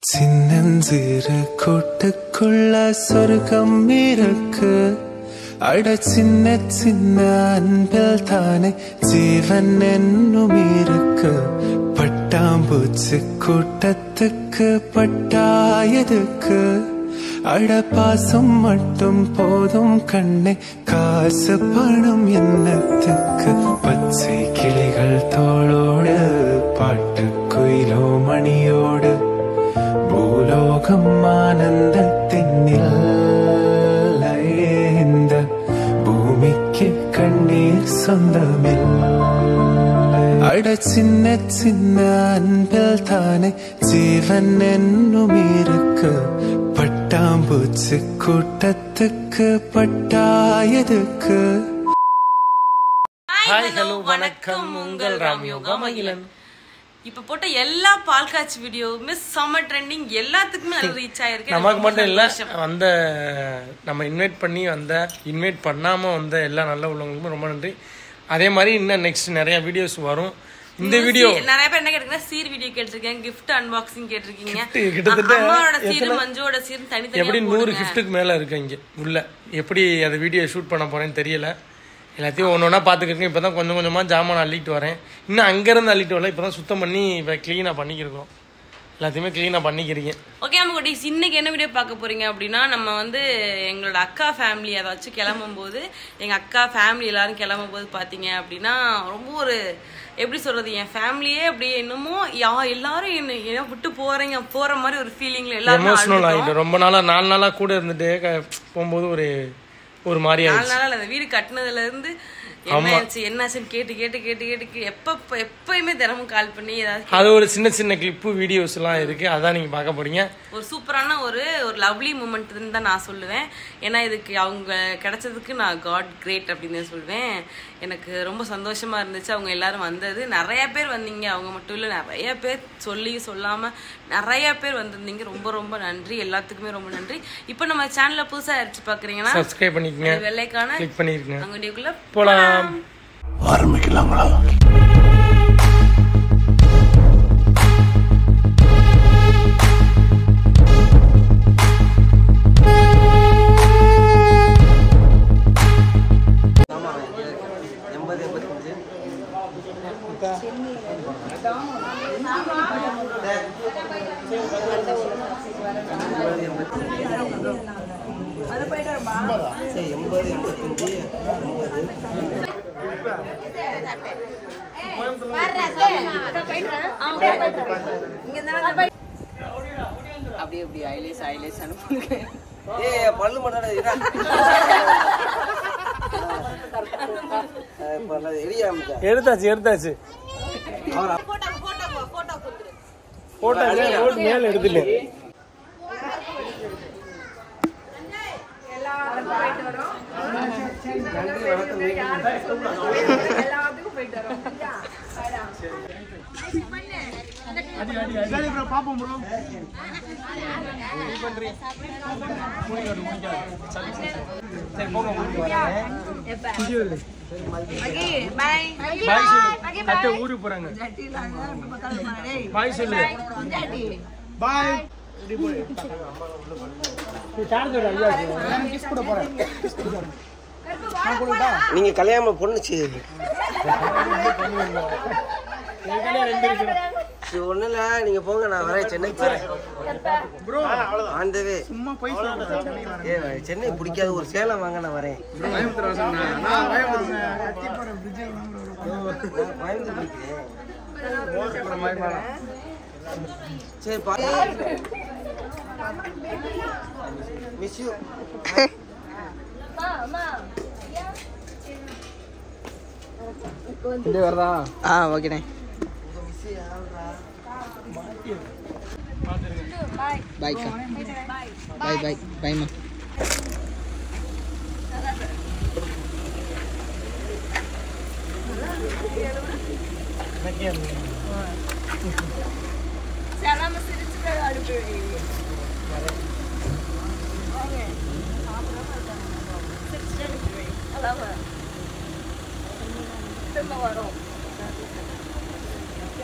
சின்னஞ்சிறு கூட்டுக்குள்ள சொர்க்கம் இருக்கு அட சின்ன சின்ன அன்பில் தானே ஜீவன் என்னும் இருக்கு பட்டாம்பூச்சி கூட்டத்துக்கு பட்டாயதுக்கு அட பாசம் மட்டும் போதும் கண்ணே காசு பணம் என்னத்துக்கு பச்சை கிளிகள் தோளோடு பாட்டு குயிலோ மணியோடு பூலோகம் ஆனந்தத்தின் எல்லையே இந்த பூமிக்கு கண்ணீர் சொந்தமில்லை அட சின்ன சின்ன அன்பில் தானே ஜீவன் என்னும் இருக்கு பட்டாம்பூச்சி கூட்டத்துக்கு பட்டாயதுக்கு ஹாய் ஹலோ வணக்கம் உங்கள் ராம் யோகா மகிழன் இப்ப போட்ட எல்லா பால் காட்சி வீடியோவுமே செம்ம ட்ரெண்டிங் எல்லாத்துக்குமே நல்ல ரீச் ஆயிருக்கு நமக்கு எனக்கு மட்டும் இல்ல சந்தோஷம். வந்த நம்ம இன்வைட் பண்ணி வந்த இன்வைட் பண்ணாம வந்த எல்லா நல்ல உள்ளவங்களுக்கும் ரொம்ப நன்றி அதே மாதிரி இன்னும் நெக்ஸ்ட் நிறைய வீடியோஸ் வரும் இந்த வீடியோ சீ- நிறைய பேர் என்ன கேட்டிருக்கீங்க சீர் வீடியோ கேட்டிருக்கேன் கிஃப்ட் அன்பாக்சிங் கேட்டிருக்கீங்க Gift கிட்டத்தட்ட அ- அம்மாவோட சீரும் எத்தனை- மஞ்சுவோட சீரும் எப்படி தனித்தனியா நூறு போடுங்க. கிஃப்ட்டுக்கு மேல இருக்கு இங்க உள்ள எப்படி அந்த வீடியோ ஷூட் பண்ண போறேன்னு தெரியல எல்லாத்தையும் ஒன்று ஒன்றா பார்த்துக்கிட்டு இப்போ தான் கொஞ்சம் கொஞ்சமாக ஜாமான் அள்ளிட்டு வரேன் இன்னும் அங்கேருந்து அள்ளிட்டு வரல இப்போ தான் சுத்தம் பண்ணி இப்போ க்ளீனாக பண்ணிக்கிருக்கோம் எல்லாத்தையுமே க்ளீனாக பண்ணிக்கிறீங்க ஓகே அம்மா குட்டீஸ் இன்னைக்கு என்ன வீடியோ பார்க்க போறீங்க அப்படின்னா நம்ம வந்து எங்களோட அக்கா ஃபேமிலி ஏதாச்சும் கிளம்பும் போது எங்க அக்கா ஃபேமிலி எல்லாரும் கிளம்பும் போது பாத்தீங்க அப்படின்னா ரொம்ப ஒரு எப்படி சொல்றது என் ஃபேமிலியே அப்படியே என்னமோ யா எல்லாரும் என்ன என்ன விட்டு போறீங்க போற மாதிரி ஒரு ஃபீலிங்ல எல்லாரும் எமோஷனல் ஆகிட்டு ரொம்ப நாளாக நாலு நாளாக கூட இருந்துட்டு க- போகும்போது ஒரு ஒரு மாதிரி நாலு ஆயிடுச்சு நாள் அந்த வீடு கட்டினதுல இருந்து என்ன ஆச்சு என்னாச்சுன்னு கேட்டு கேட்டு கேட்டு கேட்டு கே- எப்ப எப்பயுமே தினமும் கால் பண்ணி ஏதாவது அது ஒரு சின்ன சின்ன கிளிப்பு வீடியோஸ் எல்லாம் இருக்கு அதான் நீங்க பார்க்க போறீங்க ஒரு சூப்பரான ஒரு ஒரு லவ்லி மூமெண்ட்னு தான் நான் சொல்லுவேன் ஏன்னா இதுக்கு அவங்க கிடைச்சதுக்கு நான் காட் கிரேட் அப்படின்னு தான் சொல்லுவேன் எனக்கு ரொம்ப சந்தோஷமா இருந்துச்சு அவங்க எல்லாரும் வந்தது நிறைய பேர் வந்தீங்க அவங்க மட்டும் இல்லை நிறைய பேர் சொல்லி சொல்லாம நிறைய பேர் வந்திருந்தீங்க ரொம்ப ரொம்ப நன்றி எல்லாத்துக்குமே ரொம்ப நன்றி இப்போ நம்ம சேனலை புதுசா அடிச்சு பாக்குறீங்கன்னா சப்ஸ்கிரைப் பண்ணிக்கங்க வெள்ளைக்கான கிளிக் பண்ணிருக்கங்க அங்க வீடியோக்குள்ள போலாம் ஆரம்பிக்கலாங்களா எண்பது எண்பத்தஞ்சு சரி எண்பது எண்பத்தஞ்சு எண்பது அப்படியே அப்படி ஐலேஸ் ஐலேஸ் அனுப்புங்க ஏ பல்லு மட்டும் இதா எரிய ஆரம்பிச்சா எடுத்தாச்சு எடுத்தாச்சு போட்டோ மேல எடுத்துட்டு நன்றி வணக்கம் மீண்டும் பாய் சொல்லு அத்தை ஊருக்கு போறாங்க பாய் சொல்லு பாய் நீங்க கல்யாணம் பொண்ணு செய்யுங்க இது ஒண்ணு இல்ல நீங்க போங்க நான் வரேன் சென்னைக்கு வரேன் ஆண்டவே ஏ சென்னை பிடிக்காத ஒரு சேலம் வாங்க நான் வரேன் நான் கோயம்புத்தூர் இருக்கிறேன். சரி பா மிஸ் யூ ஆ ஓகேண்ணே பாய்க்கா பாய் பாய் பாய்மா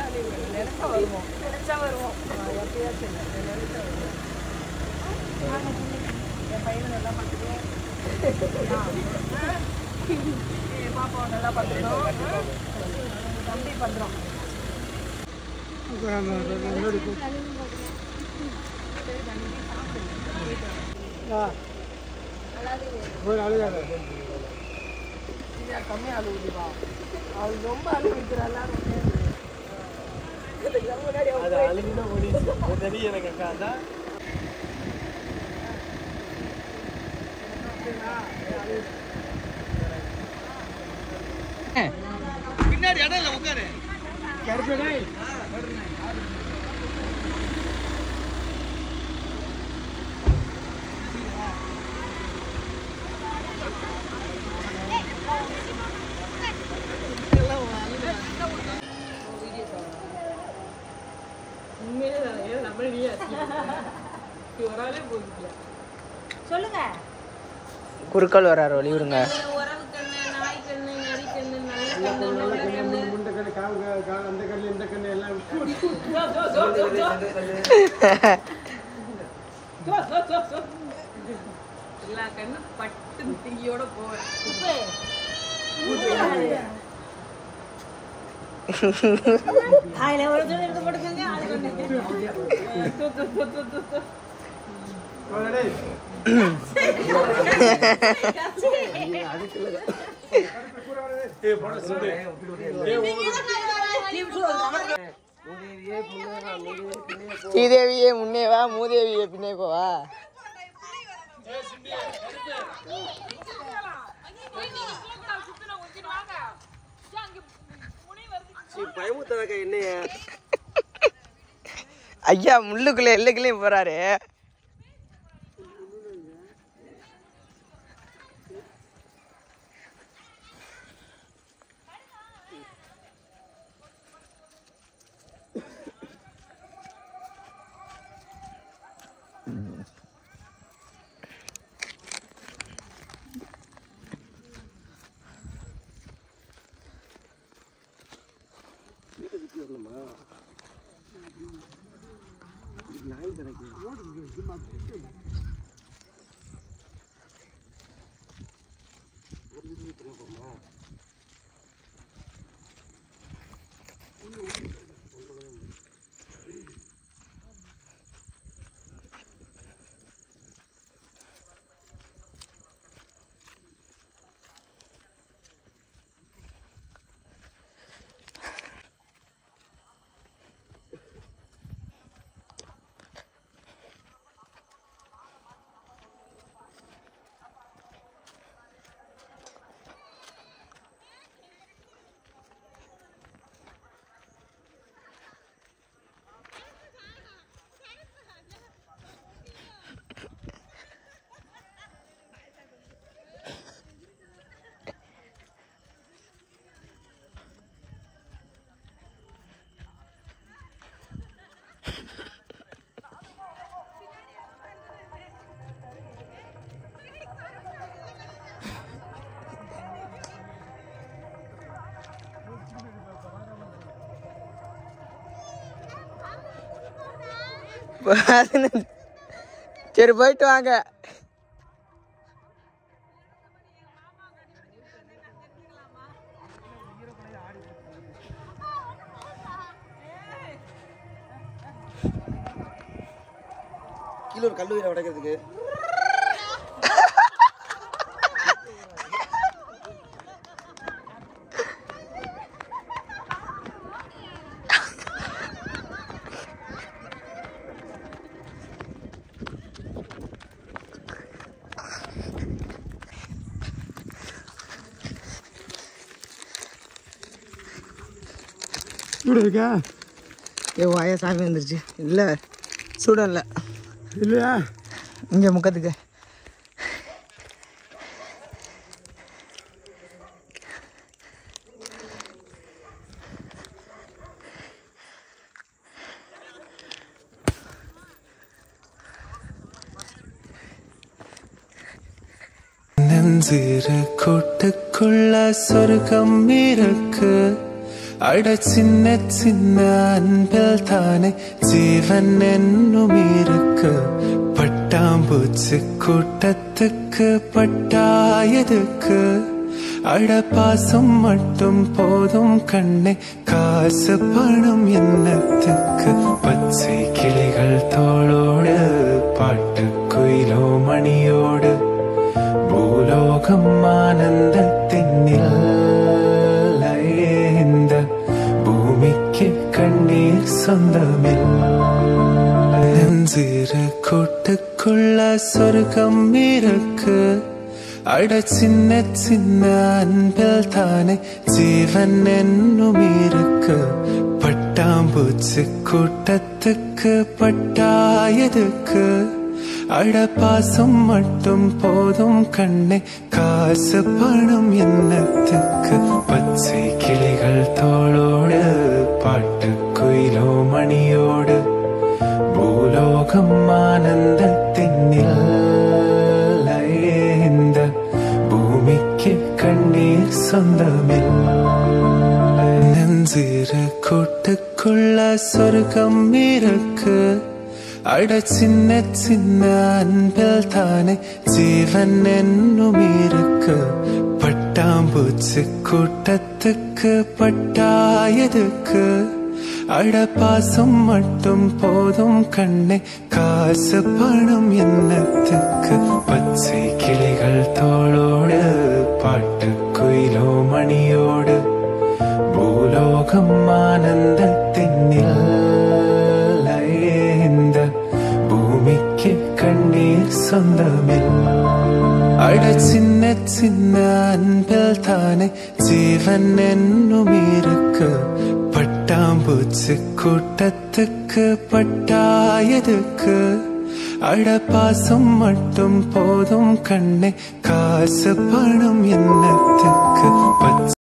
சொல்லுங்க குறுக்கால் வராரு வழி விடுங்க உறவு கண்ணு நாய் கண்ணு நரி கண்ணு நல்ல கண்ணு நல்ல கண்ணு எல்லா கண்ணும் பட்டு தீயோட போவேன் அதுல ஒரு துணி எடுத்து போட்டுக்கோங்க அது கொண்டு ஸ்ரீதேவியே முன்னே வா மூதேவியே பின்னே போவா பயமுத்தவக்க என்னைய ஐயா முள்ளுக்குள்ள எல்லைக்குள்ளேயும் போறாரு சரி போயிட்டு வாங்க கீழே ஒரு கல்லு உயிரை உடைக்கிறதுக்கு இப்படி இருக்கா ஏ வாயா சாமி வந்துருச்சு இல்லை சூடம் இல்லை இல்லையா இங்கே முக்கத்துக்கு நெஞ்சிரு கூட்டுக்குள்ள சொர்க்கம் இருக்கு அட சின்ன சின்ன அன்பில் தானே ஜீவன் என்னும் இருக்கு பட்டாம்பூச்சி கூட்டத்துக்கு பட்டாயதுக்கு அட பாசம் மட்டும் போதும் கண்ணே காசு பணம் என்னத்துக்கு பச்சை கிளிகள் தோளோடு பாட்டு குயிலோ மணியோடு பூலோகம் ஆனந்தத்தின் எல்லையே இந்த பூமிக்கு கண்ணீர் சொந்தமில்லை நெஞ்சிரு கூட்டுக்குள்ள சொர்க்கம் இருக்கு அட சின்ன சின்ன அன்பில் தானே ஜீவன் என்னும் இருக்கு பட்டாம்பூச்சி கூட்டத்துக்கு பட்டாயதுக்கு அட பாசம் மட்டும் போதும் கண்ணே காசு பணம் என்னத்துக்கு பச்சை கிளிகள் தோளோடு பாட்டு குயிலோ மணியோடு பூலோகம் ஆனந்தத்தின் எல்லையே இந்த பூமிக்கு கண்ணீர் சொந்தமில்லை நெஞ்சிரு கூட்டுக்குள்ள சொர்க்கம் இருக்கு அட சின்ன சின்ன அன்பில் தானே ஜீவன் என்னும் இருக்கு பட்டாம்பூச்சி கூட்டத்துக்கு பட்டாயதுக்கு அட பாசம் மட்டும் போதும் கண்ணே காசு பணம் என்னத்துக்கு பச்சை கிளிகள் தோளோடு பாட்டு குயிலோ மணியோடு பூலோகம் ஆனந்தத்தின் எல்லையே இந்த பூமிக்கு கண்ணீர் சொந்தமில்லை அட சின்ன சின்ன அன்பில் தானே ஜீவன் என்னும் இருக்கு பட்டாம்பூச்சி கூட்டத்துக்கு பட்டாயதுக்கு அட பாசம் மட்டும் போதும் கண்ணே காசு பணம் என்னத்துக்கு பச்சை